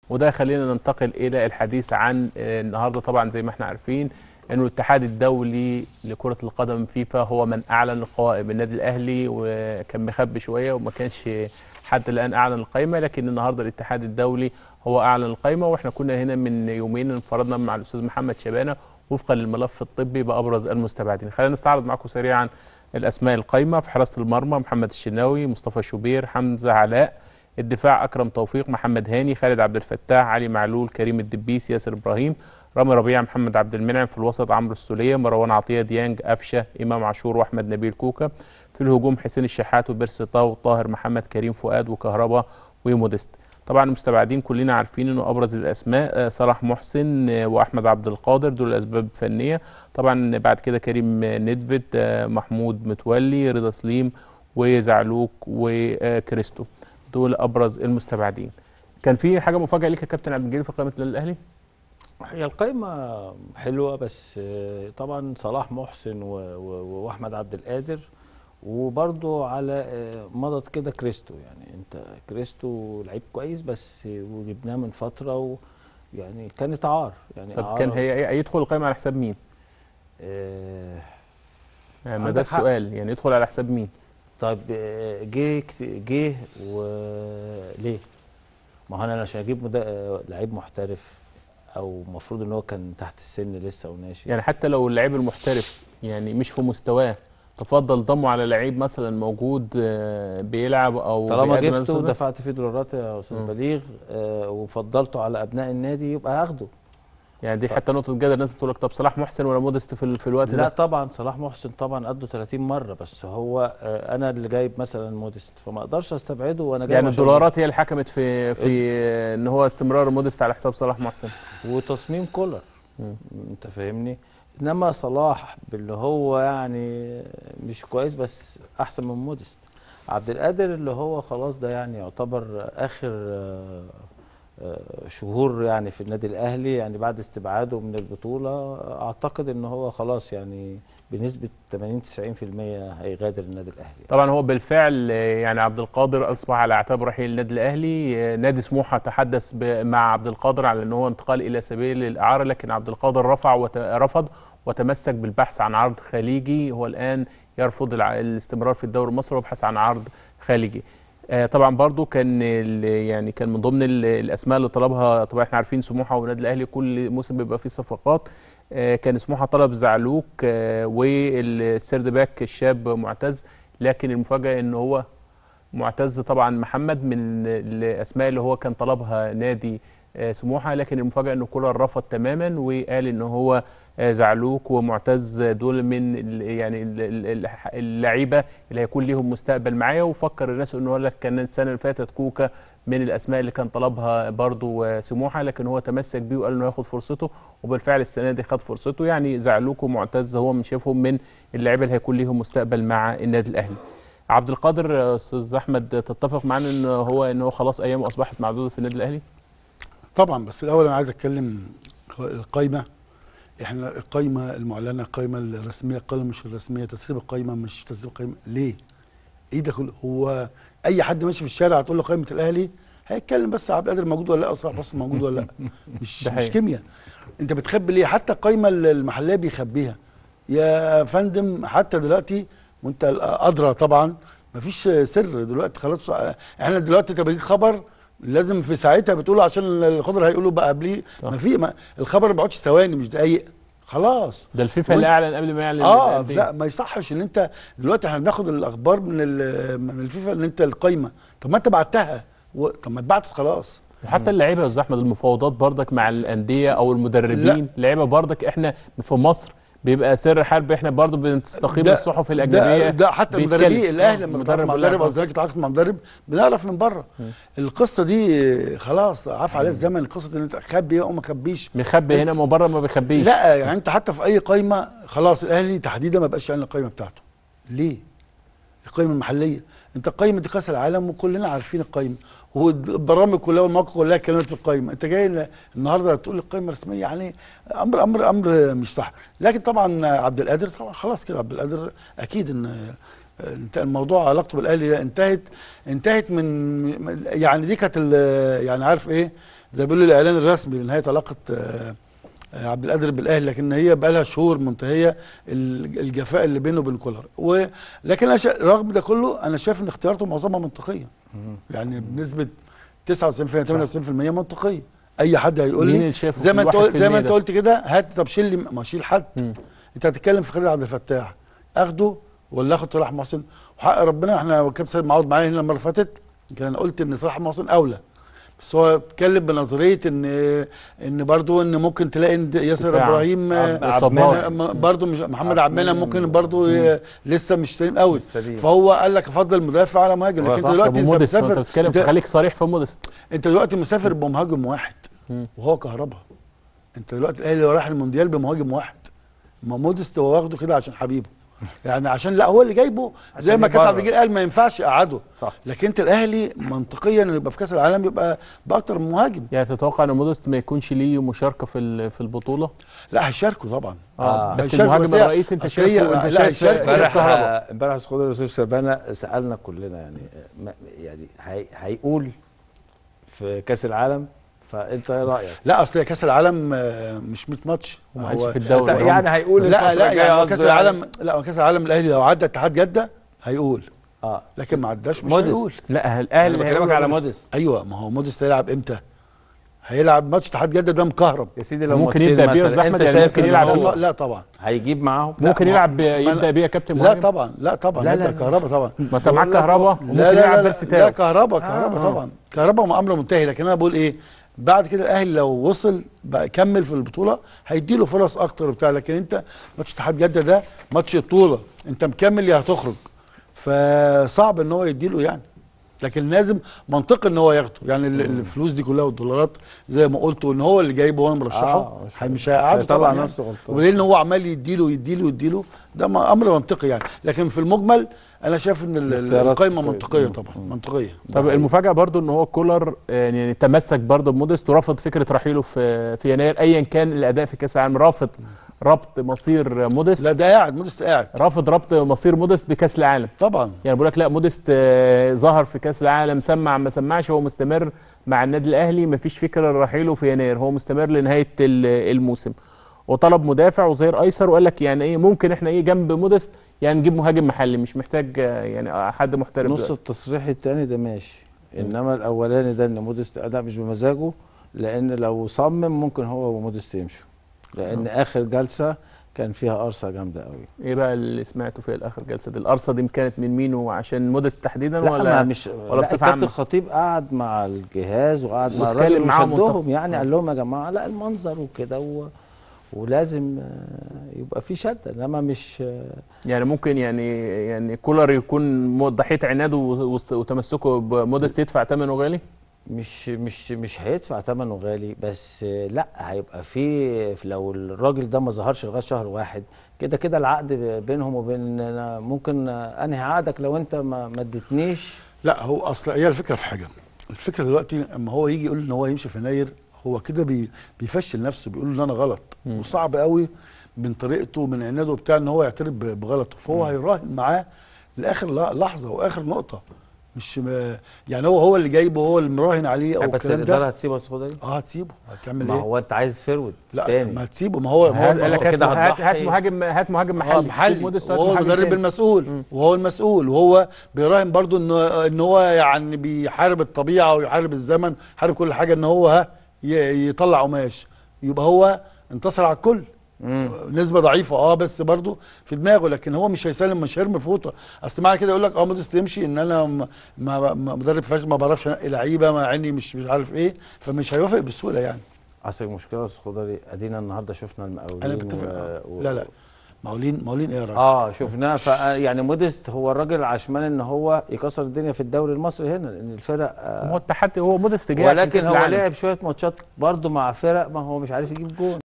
وده يخلينا ننتقل الى الحديث عن آه، النهارده طبعا زي ما احنا عارفين انه الاتحاد الدولي لكره القدم فيفا هو من اعلن القوائم النادي الاهلي وكان مخبي شويه وما كانش حتى الان اعلن القائمه لكن النهارده الاتحاد الدولي هو اعلن القائمه واحنا كنا هنا من يومين انفردنا مع الاستاذ محمد شبانه وفقا للملف الطبي بابرز المستبعدين خلينا نستعرض معكم سريعا الاسماء القائمه في حراسه المرمى محمد الشناوي مصطفى شوبير حمزه علاء الدفاع اكرم توفيق محمد هاني خالد عبد الفتاح علي معلول كريم الدبيس ياسر ابراهيم رامي ربيع محمد عبد المنعم في الوسط عمرو السوليه مروان عطيه ديانج قفشه امام عاشور واحمد نبيل كوكا في الهجوم حسين الشحات وبيرسي طاو طاهر محمد كريم فؤاد وكهربا ومودست طبعا المستبعدين كلنا عارفين انه ابرز الاسماء آه، صلاح محسن آه، واحمد عبد القادر دول اسباب فنيه طبعا بعد كده كريم ندفد آه، محمود متولي رضا سليم وزعلوك وكريستو دول ابرز المستبعدين كان في حاجه مفاجاه ليك يا كابتن عبد الجليل في قائمه النادي الاهلي هي القايمة حلوة بس آه، طبعا صلاح محسن و- و- وأحمد عبد القادر وبرضو على آه، مضض كده كريستو يعني انت كريستو لعيب كويس بس وجبناه من فترة و يعني كانت عار يعني طب عار كان هي يدخل القائمه على حساب مين آه يعني ما عندك ده حق. السؤال يعني يدخل على حساب مين طيب آه، جه كت- جه وليه؟ ما هو انا عشان اجيب مدا- آه، لعيب محترف او المفروض ان هو كان تحت السن لسه وناشئ يعني حتى لو اللعيب المحترف يعني مش في مستواه تفضل ضمه على لعيب مثلا موجود آه، بيلعب او طالما بيقدم جبته نفسه ده؟ ودفعت فيه دولارات يا استاذ مم. بليغ آه وفضلته على ابناء النادي يبقى هاخده يعني دي طب. حتى نقطه جدل الناس تقول لك طب صلاح محسن ولا مودست في, ال- في الوقت لا ده طبعا صلاح محسن طبعا قده 30 مره بس هو آه انا اللي جايب مثلا موديست فما اقدرش استبعده وانا جايب يعني عشان- الدولارات هي اللي حكمت في في ان هو استمرار مودست على حساب صلاح محسن وتصميم كولر مم. انت فاهمني انما صلاح باللي هو يعني مش كويس بس احسن من موديست عبد القادر اللي هو خلاص ده يعني يعتبر اخر آه، آه، شهور يعني في النادي الاهلي يعني بعد استبعاده من البطوله اعتقد ان هو خلاص يعني بنسبه 80 90% هيغادر النادي الاهلي طبعا هو بالفعل آه، يعني عبد القادر اصبح على اعتاب رحيل النادي الاهلي آه، نادي سموحه تحدث ب- مع عبد القادر على ان هو انتقال الى سبيل الاعاره لكن عبد القادر رفع وت... رفض وتمسك بالبحث عن عرض خليجي هو الان يرفض الع... الاستمرار في الدوري المصري ويبحث عن عرض خارجي آه، طبعا برضو كان ال- يعني كان من ضمن ال- الاسماء اللي طلبها طبعا احنا عارفين سموحه والنادي الاهلي كل موسم بيبقى فيه صفقات آه، كان سموحه طلب زعلوك آه، والسيرد باك الشاب معتز لكن المفاجاه ان هو معتز طبعا محمد من الاسماء اللي هو كان طلبها نادي آه، سموحه لكن المفاجاه ان كولر رفض تماما وقال ان هو آه، زعلوك ومعتز دول من ال- يعني ال- ال- ال- اللعيبه اللي هيكون ليهم مستقبل معايا وفكر الناس انه قال لك كان السنه اللي فاتت كوكا من الاسماء اللي كان طلبها برضو آه، سموحه لكن هو تمسك بيه وقال انه ياخد فرصته وبالفعل السنه دي خد فرصته يعني زعلوك ومعتز هو من شايفهم من اللعيبه اللي هيكون ليهم مستقبل مع النادي الاهلي عبد القادر آه، استاذ احمد تتفق معانا ان هو ان هو خلاص ايامه اصبحت معدوده في النادي الاهلي طبعا بس الاول انا عايز اتكلم القايمه احنا القايمه المعلنه القايمه الرسميه القايمه مش الرسميه تسريب القايمه مش تسريب القايمه ليه؟ ايه ده كله؟ هو اي حد ماشي في الشارع هتقول له قايمه الاهلي هيتكلم بس عبد القادر موجود ولا لا صلاح بس موجود ولا لا مش ده مش حقيقي. كيمياء انت بتخبي ليه حتى القايمه المحليه بيخبيها يا فندم حتى دلوقتي وانت ادرى طبعا مفيش سر دلوقتي خلاص احنا دلوقتي انت بيجي خبر لازم في ساعتها بتقوله عشان الخضر هيقولوا بقى قبليه صح. ما في ما الخبر ما بيقعدش ثواني مش دقايق خلاص ده الفيفا اللي وانت- اعلن قبل ما يعلن اه الأندية. لا ما يصحش ان انت دلوقتي احنا بناخد الاخبار من ال- من الفيفا ان انت القايمه طب ما انت بعتها و... طب ما اتبعتت خلاص وحتى اللعيبه يا استاذ احمد المفاوضات برضك مع الانديه او المدربين اللعيبه برضك احنا في مصر بيبقى سر حرب احنا برضه بنستقيم ده- الصحف الاجنبيه ده, ده حتى بيتكلم. المدربين الاهلي آه، لما المدرب بيتعاقد مع واللاعب. مدرب او الزمالك يتعاقد مع مدرب بنعرف من بره القصه دي خلاص عاف عليها الزمن قصه ان انت خبي او ما خبيش بيخبي هنا من بره ما بيخبيش لا يعني انت حتى في اي قايمه خلاص الاهلي تحديدا ما بقاش يعلن القايمه بتاعته ليه القايمه المحليه انت قايمه دي كاس العالم وكلنا عارفين القايمه والبرامج كلها والمواقع كلها كلمات في القايمه انت جاي ل- النهارده تقول القايمه رسميه يعني امر امر امر مش صح لكن طبعا عبد القادر طبعا خلاص كده عبد القادر اكيد ان انت الموضوع علاقته بالاهلي ده انتهت انتهت من من- يعني دي كانت ال- يعني عارف ايه زي بيقولوا الاعلان الرسمي لنهايه علاقه آه، آه، عبد القادر بالاهلي لكن هي بقى لها شهور منتهيه ال- الجفاء اللي بينه وبين كولر و... لكن أنا شا... رغم ده كله انا شايف ان اختيارته معظمها منطقيه يعني بنسبه 99% 98% منطقيه اي حد هيقول مين لي اللي شايفه زي ما انت الواحد قلت في زي ما المية انت ده؟ قلت كده هات طب شيل لي ما شيل حد مم. انت هتتكلم في خالد عبد الفتاح اخده ولا اخد صلاح محسن وحق ربنا احنا كابتن سيد معوض معايا هنا المره اللي فاتت يمكن انا قلت ان صلاح محسن اولى بس هو اتكلم بنظريه ان ان برضو ان ممكن تلاقي ان ياسر دفاع. ابراهيم عب- آه، إصابات. م- برضو مش محمد عبد عبد المنعم المنعم ممكن برضو ي- لسه مش سليم قوي مش سليم. فهو قال لك افضل مدافع على مهاجم هو لكن صح. انت دلوقتي طب انت وموديست ما انت مسافر بتتكلم انت, خليك صريح في موديست انت دلوقتي مسافر بمهاجم واحد مم. وهو كهربا انت دلوقتي الاهلي رايح المونديال بمهاجم واحد ما موديست هو واخده كده عشان حبيبه يعني عشان لا هو اللي جايبه زي عشان ما كابتن عبد يبرر. الجليل قال ما ينفعش يقعده صح. لكن انت الاهلي منطقيا انه يبقى في كاس العالم يبقى باكتر من مهاجم يعني تتوقع ان موديست ما يكونش ليه مشاركه في ال- في البطوله لا هيشاركوا طبعا اه آه. بس هيشاركوا، المهاجم بس هي- الرئيسي انت أصل هي- شايفه انت لا، شايف هيشاركوا. شايف امبارح كهربا امبارح سخوض الاستاذ سبانه سالنا كلنا يعني ما- يعني هي- هيقول في كاس العالم فانت ايه رايك؟ لا اصل كاس العالم آه، مش 100 ماتش وما عادش هو- في الدوري أنت يعني هيقول لا الفترة لا الجاية يعني هو قصده كاس العالم لا هو كاس العالم الاهلي لو عدى اتحاد جده هيقول اه لكن ما عداش مش موديست. هيقول لا الاهلي انا هيقول بكلمك على موديست. موديست ايوه ما هو موديست هيلعب امتى؟ هيلعب ماتش اتحاد جده ده مكهرب يا سيدي لو ممكن ماتشين يبدأ بيه مثلاً، أستاذ أحمد، أنت يعني شايف ممكن إن يلعب لا, هو ط- لا طبعا هيجيب معاهم لا، ممكن ما- يلعب ب- ما يبدا أنا- بيه يا كابتن لا مهاجم طبعا لا طبعا لا، هيبقى لا، لا. كهربا طبعا ما انت معاك بقول لك كهربا هو- وممكن لا لا يلعب لا, بيرسي لا, لا تاو كهربا كهربا آه. طبعا كهربا امر منتهي لكن انا بقول ايه بعد كده الاهلي لو وصل بقى كمل في البطوله هيديله فرص اكتر وبتاع لكن انت ماتش اتحاد جده ده ماتش البطوله انت مكمل يا هتخرج فصعب ان هو يديله يعني لكن لازم منطقي ان هو ياخده يعني ال- الفلوس دي كلها والدولارات زي ما قلت وان هو اللي جايبه وانا مرشحه آه، مش هي- مش هيقعده هيطلع طبعا يعني. نفسه غلطان. وليه ان هو عمال يديله يديله يديله ده ما- امر منطقي يعني لكن في المجمل انا شايف ان ال- ال- الاختيارات القايمه كويس. منطقيه طبعا منطقيه طب المفاجاه برضو ان هو كولر آه، يعني تمسك برضو بموديست ورفض فكره رحيله في في يناير ايا كان الاداء في كاس العالم رافض ربط مصير موديست لا ده قاعد موديست قاعد رافض ربط مصير موديست بكاس العالم طبعا يعني بقول لك لا موديست آه، ظهر في كاس العالم سمع ما سمعش هو مستمر مع النادي الاهلي ما فيش فكره رحيله في يناير هو مستمر لنهايه ال- الموسم وطلب مدافع وظهير ايسر وقال لك يعني ايه ممكن احنا ايه جنب موديست يعني نجيب مهاجم محلي مش محتاج آه، يعني حد محترف نص دلوقتي. التصريح التاني ده ماشي انما الاولاني ده ان موديست اداء مش بمزاجه لان لو صمم ممكن هو وموديست يمشوا لان اخر جلسه كان فيها قرصه جامده قوي ايه بقى اللي سمعته في الاخر جلسه دي القرصه دي كانت من مين وعشان موديست تحديدا لا ولا ما مش ولا لا بصفه الكابتن عامه الخطيب قعد مع الجهاز وقعد مع واتكلم الراجل معاهم وشدهم واتفق. يعني آه. قال لهم يا جماعه لا المنظر وكده و... ولازم آه، يبقى في شده انما مش آه، يعني ممكن يعني يعني كولر يكون مو- ضحيه عناده و- وتمسكه بموديست يدفع ثمنه غالي مش مش مش هيدفع ثمنه غالي بس آه، لا هيبقى في لو الراجل ده ما ظهرش لغايه شهر واحد كده كده العقد بينهم وبين أنا ممكن آه، انهي عقدك لو انت ما ما اديتنيش لا هو اصل هي الفكره في حاجه الفكره دلوقتي اما هو يجي يقول ان هو يمشي في يناير هو كده بي بيفشل نفسه بيقول ان انا غلط مم. وصعب قوي من طريقته ومن عناده بتاع ان هو يعترف ب- بغلطه فهو هيراهن معاه لاخر ل- لحظه واخر نقطه مش م... يعني هو هو اللي جايبه هو اللي مراهن عليه او بس الكلام الاداره ده هتسيبه يا سخودري اه هتسيبه هتعمل ما ايه هو انت عايز فرود لا تاني ما هتسيبه ما هو ما هو, هات- ما قال هو لك هات كده هات هات هتضحي. مهاجم هات مهاجم اه محلي سيب محلي موديست وهات وهو مهاجم المدرب تاني. المسؤول مم. وهو المسؤول وهو بيراهن برضو ان ان هو يعني بيحارب الطبيعه ويحارب الزمن يحارب كل حاجه ان هو ها ي- يطلع قماش يبقى هو انتصر على الكل مم. نسبه ضعيفه اه بس برضو في دماغه لكن هو مش هيسلم مش هيرمي فوطه اصل معنى كده يقول لك اه موديست يمشي ان انا ما ما ما- مدرب فاشل ما بعرفش انقي لعيبه مع اني مش مش عارف ايه فمش هيوافق بسهوله يعني اصل المشكله يا سخودري ادينا النهارده شفنا المقاولين انا بتفق و... آه. و... لا لا مقاولين مقاولين ايه يا راجل اه شفناه ف يعني موديست هو الراجل عشمان ان هو يكسر الدنيا في الدوري المصري هنا لان الفرق هو آه التحدي هو موديست جاي عشان ولكن كأس هو العالم. لعب شويه ماتشات برضه مع فرق ما هو مش عارف يجيب جون